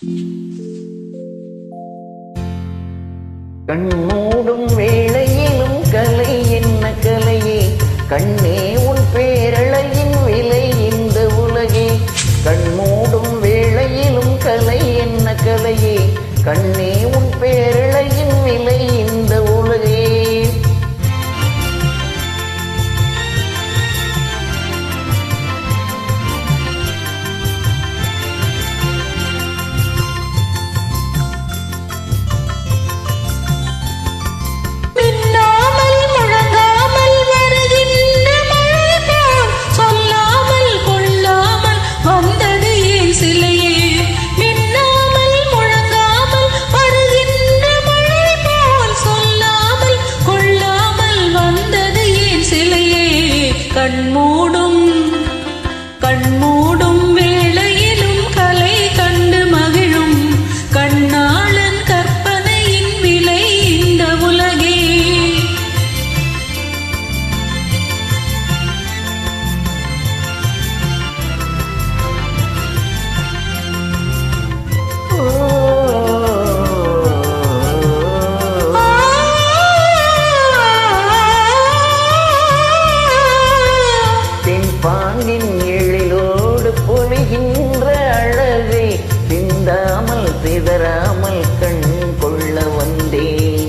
கண்மூடும் வேளையிலும் கலை என்ன கலையே கண்ணே உன் பேரழகின் விலை இந்த உலகே கண்மூடும் வேளையிலும் கலை என்ன கலையே கண்ணே உன் பேரழகின் விலை இந்த உலகே மின்னாமல் முழங்காமல் வருகின்ற மழை போல் சொல்லாமல் கொள்ளாமல் வந்தது ஏன் சிலையே மின்னாமல் முழங்காமல் வருகின்ற மழை போல் சொல்லாமல் கொள்ளாமல் வந்தது ஏன் சிலையே கண்மூடும் கண்மூடும் வேளையிலும் கலை கண்டு மகிழும் கண்ணாளன் கற்பனையின் விலை இந்த உலகே தென்பாங்கின் எழிலோடு பொலிகின்ற அழகை சிந்தாமல் சிதறாமல் கண் கொள்ள வந்தேன்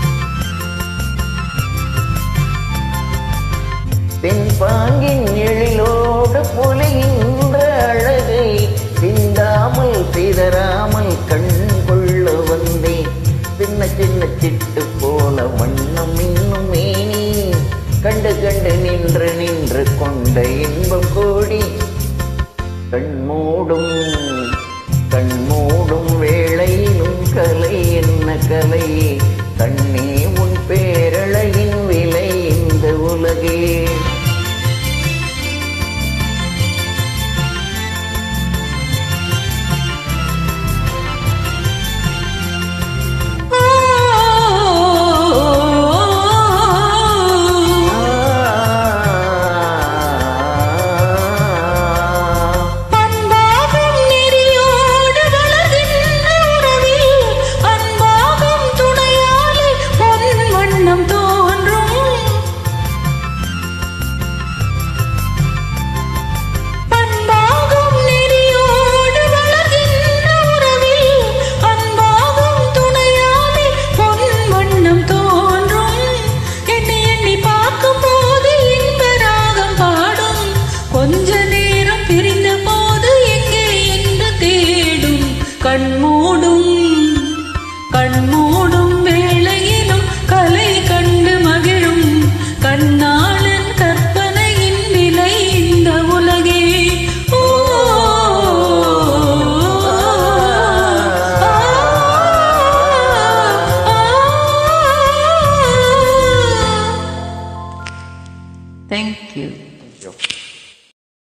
தென்பாங்கின் எழிலோடு பொலிகின்ற அழகை சிந்தாமல் சிதறாமல் கண் கொள்ள வந்தேன் சின்ன சின்ன சிட்டு போல வண்ணம் இன்னும் மேனி கண்டு கண்டு நின்று நின்று கொண்ட இன்பம் கோடி கண்மூடும் கண்மூடும் வேளையிலும் கலை என்ன கலை கண்ணே உன் பேரழகின் விலை இந்த உலகே அன்பாகும் நெறியோடு வளர்கின்ற உறவில் அன்பாகும் துணையாலே பொன் வண்ணம் தோன்றும் அன்பாகும் நெறியோடு வளர்கின்ற உறவில் அன்பாகும் துணையாலே பொன் வண்ணம் தோன்றும் எண்ணி எண்ணி பார்க்கும் போது இன்ப ராகம் பாடும் கொஞ்ச நேரம் பிரிந்த போது எங்கே என்று தேடும் கண்மூ